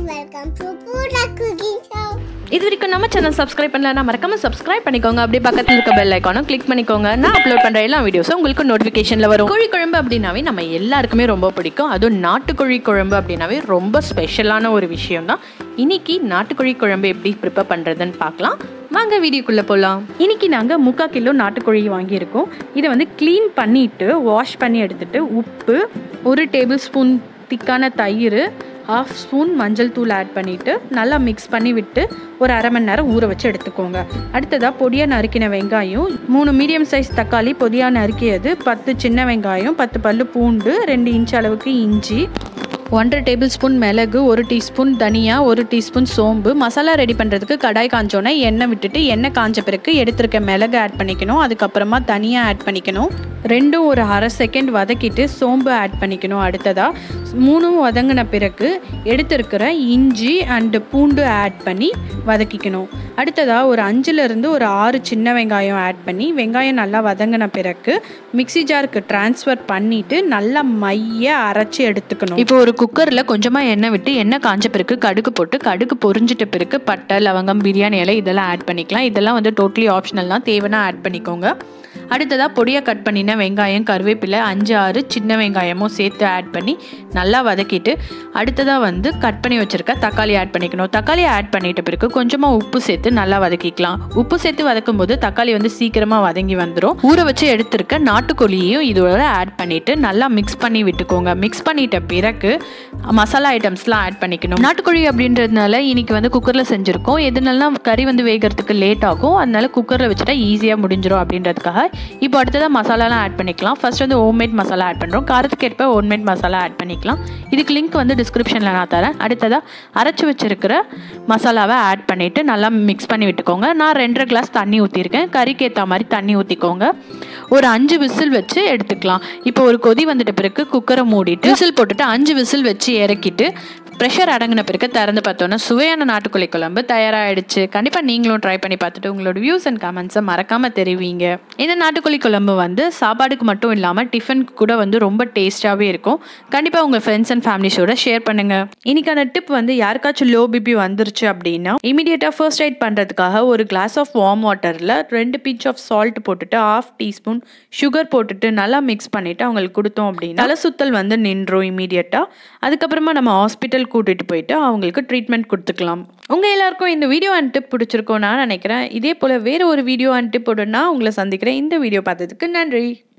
welcome to பூரா cooking show இது வரைக்கும் நம்ம சேனல் சப்ஸ்கிரைப் பண்ணலன்னா மறக்காம சப்ஸ்கிரைப் பண்ணிக்கோங்க அப்படியே பக்கத்தில் இருக்க பெல் ஐக்கானும் கிளிக் பண்ணிக்கோங்க நான் அப்லோட் பண்ணுற எல்லா வீடியோஸும் உங்களுக்கு நோட்டிஃபிகேஷனில் வரும் கோழி குழம்பு அப்படின்னாவே நம்ம எல்லாருக்குமே ரொம்ப பிடிக்கும் அதுவும் நாட்டுக்கோழி குழம்பு அப்படின்னாவே ரொம்ப ஸ்பெஷலான ஒரு விஷயம் தான் இன்னைக்கு நாட்டுக்கோழி குழம்பு எப்படி ப்ரிப்பேர் பண்ணுறதுன்னு பார்க்கலாம் வாங்க வீடியோக்குள்ளே போகலாம் இன்னைக்கு நாங்கள் முக்கால் கிலோ நாட்டுக்கோழி வாங்கியிருக்கோம் இதை வந்து க்ளீன் பண்ணிவிட்டு வாஷ் பண்ணி எடுத்துட்டு உப்பு ஒரு டேபிள் ஸ்பூன் திக்கான தயிர் ஹாஃப் ஸ்பூன் மஞ்சள் தூள் ஆட் பண்ணிவிட்டு நல்லா மிக்ஸ் பண்ணி விட்டு ஒரு அரை மணி நேரம் ஊற வச்சு எடுத்துக்கோங்க அடுத்ததாக பொடியாக நறுக்கின வெங்காயம் மூணு மீடியம் சைஸ் தக்காளி பொடியாக நறுக்கியது பத்து சின்ன வெங்காயம் பத்து பல்லு பூண்டு ரெண்டு இன்ச் அளவுக்கு இஞ்சி ஒன்றரை டேபிள் ஸ்பூன் மிளகு ஒரு டீஸ்பூன் தனியா ஒரு டீஸ்பூன் சோம்பு மசாலா ரெடி பண்ணுறதுக்கு கடாய் காஞ்சோன்னே எண்ணெய் விட்டுட்டு எண்ணெய் காஞ்ச பிறகு எடுத்திருக்க மிளகு ஆட் பண்ணிக்கணும் அதுக்கப்புறமா தனியா ஆட் பண்ணிக்கணும் ரெண்டும் ஒரு அரை செகண்ட் வதக்கிட்டு சோம்பு ஆட் பண்ணிக்கணும் அடுத்ததாக மூணும் வதங்கின பிறகு எடுத்திருக்கிற இஞ்சி அண்டு பூண்டு ஆட் பண்ணி வதக்கிக்கணும் அடுத்ததாக ஒரு அஞ்சுலேருந்து ஒரு ஆறு சின்ன வெங்காயம் ஆட் பண்ணி வெங்காயம் நல்லா வதங்கின பிறகு மிக்ஸி ஜாருக்கு ட்ரான்ஸ்ஃபர் பண்ணிவிட்டு நல்லா மைய அரைச்சி எடுத்துக்கணும் இப்போ ஒரு குக்கரில் கொஞ்சமாக எண்ணெய் விட்டு எண்ணெய் காஞ்ச பிறகு கடுகு போட்டு கடுகு பொரிஞ்சிட்ட பிறகு பட்டை லவங்கம் பிரியாணி இலை இதெல்லாம் ஆட் பண்ணிக்கலாம் இதெல்லாம் வந்து டோட்டலி ஆப்ஷனல் தான் தேவைன்னா ஆட் பண்ணிக்கோங்க அடுத்ததாக பொடியாக கட் பண்ணின வெங்காயம் கருவேப்பிலை அஞ்சு ஆறு சின்ன வெங்காயமும் சேர்த்து ஆட் பண்ணி நல்லா வதக்கிட்டு அடுத்ததாக வந்து கட் பண்ணி வச்சுருக்க தக்காளி ஆட் பண்ணிக்கணும் தக்காளியை ஆட் பண்ணிட்ட பிறகு கொஞ்சமாக உப்பு சேர்த்து நல்லா வதக்கிக்கலாம் உப்பு சேர்த்து வதக்கும் போது தக்காளி வந்து சீக்கிரமாக வதங்கி வந்துடும் ஊற வச்சு எடுத்திருக்க நாட்டுக்கோழியையும் இதோட ஆட் பண்ணிட்டு நல்லா மிக்ஸ் பண்ணி விட்டுக்கோங்க மிக்ஸ் பண்ணிட்ட பிறகு மசாலா ஐட்டம்ஸ்லாம் ஆட் பண்ணிக்கணும் நாட்டுக்கோழி அப்படின்றதுனால இன்னைக்கு வந்து குக்கரில் செஞ்சுருக்கோம் எதுனாலாம் கறி வந்து வேகிறதுக்கு லேட் ஆகும் அதனால குக்கரில் வச்சுட்டா ஈஸியாக முடிஞ்சிடும் அப்படின்றதுக்காக இப்போ அடுத்ததாக மசாலாலாம் ஆட் பண்ணிக்கலாம் ஃபர்ஸ்ட் வந்து ஹோம்மேட் மசாலா ஆட் பண்ணுறோம் காரத்துக்கு ஏற்ப ஹோம்மேட் மசாலா ஆட் பண்ணிக்கலாம் இதுக்கு லிங்க் வந்து டிஸ்கிரிப்ஷனில் நான் தரேன் அடுத்ததாக அரைச்சி வச்சிருக்கிற மசாலாவை ஆட் பண்ணிவிட்டு நல்லா மிக்ஸ் பண்ணி விட்டுக்கோங்க நான் ரெண்டரை கிளாஸ் தண்ணி ஊற்றிருக்கேன் கறிக்கு ஏற்ற மாதிரி தண்ணி ஊற்றிக்கோங்க ஒரு அஞ்சு விசில் வச்சு எடுத்துக்கலாம் இப்போ ஒரு கொதி வந்துட்ட பிறகு குக்கரை மூடிட்டு விசில் போட்டுட்டு அஞ்சு விசில் வச்சு இறக்கிட்டு ப்ரெஷர் அடங்கின பிறகு திறந்து பார்த்தோன்னா சுவையான நாட்டுக்கோழி குழம்பு தயாராகிடுச்சு கண்டிப்பாக நீங்களும் ட்ரை பண்ணி பார்த்துட்டு உங்களோட வியூஸ் அண்ட் கமெண்ட்ஸை மறக்காமல் தெரிவிங்க இந்த நாட்டுக்கோழி குழம்பு வந்து சாப்பாடுக்கு மட்டும் இல்லாமல் டிஃபனுக்கு கூட வந்து ரொம்ப டேஸ்ட்டாகவே இருக்கும் கண்டிப்பாக உங்கள் ஃப்ரெண்ட்ஸ் அண்ட் ஃபேமிலிஸோட ஷேர் பண்ணுங்கள் இன்னைக்கான டிப் வந்து யாருக்காச்சும் லோ பிபி வந்துருச்சு அப்படின்னா இமீடியட்டாக ஃபர்ஸ்ட் எய்ட் பண்ணுறதுக்காக ஒரு கிளாஸ் ஆஃப் வார்ம் வாட்டரில் ரெண்டு பிஞ்ச் ஆஃப் சால்ட் போட்டுட்டு ஆஃப் டீஸ்பூன் சுகர் போட்டுட்டு நல்லா மிக்ஸ் பண்ணிவிட்டு அவங்களுக்கு கொடுத்தோம் அப்படின்னா தலை சுத்தல் வந்து நின்றோம் இமீடியட்டாக அதுக்கப்புறமா நம்ம ஹாஸ்பிட்டல் கூட்டிகிட்டு போயிட்டு அவங்களுக்கு ட்ரீட்மெண்ட் கொடுத்துக்கலாம் உங்கள் எல்லாருக்கும் இந்த வீடியோ அண்ட் டிப் பிடிச்சிருக்கோம் நான் நினைக்கிறேன் இதே போல் வேறு ஒரு வீடியோ அண்ட் டிப்போட நான் உங்களை சந்திக்கிறேன் இந்த வீடியோ பார்த்ததுக்கு நன்றி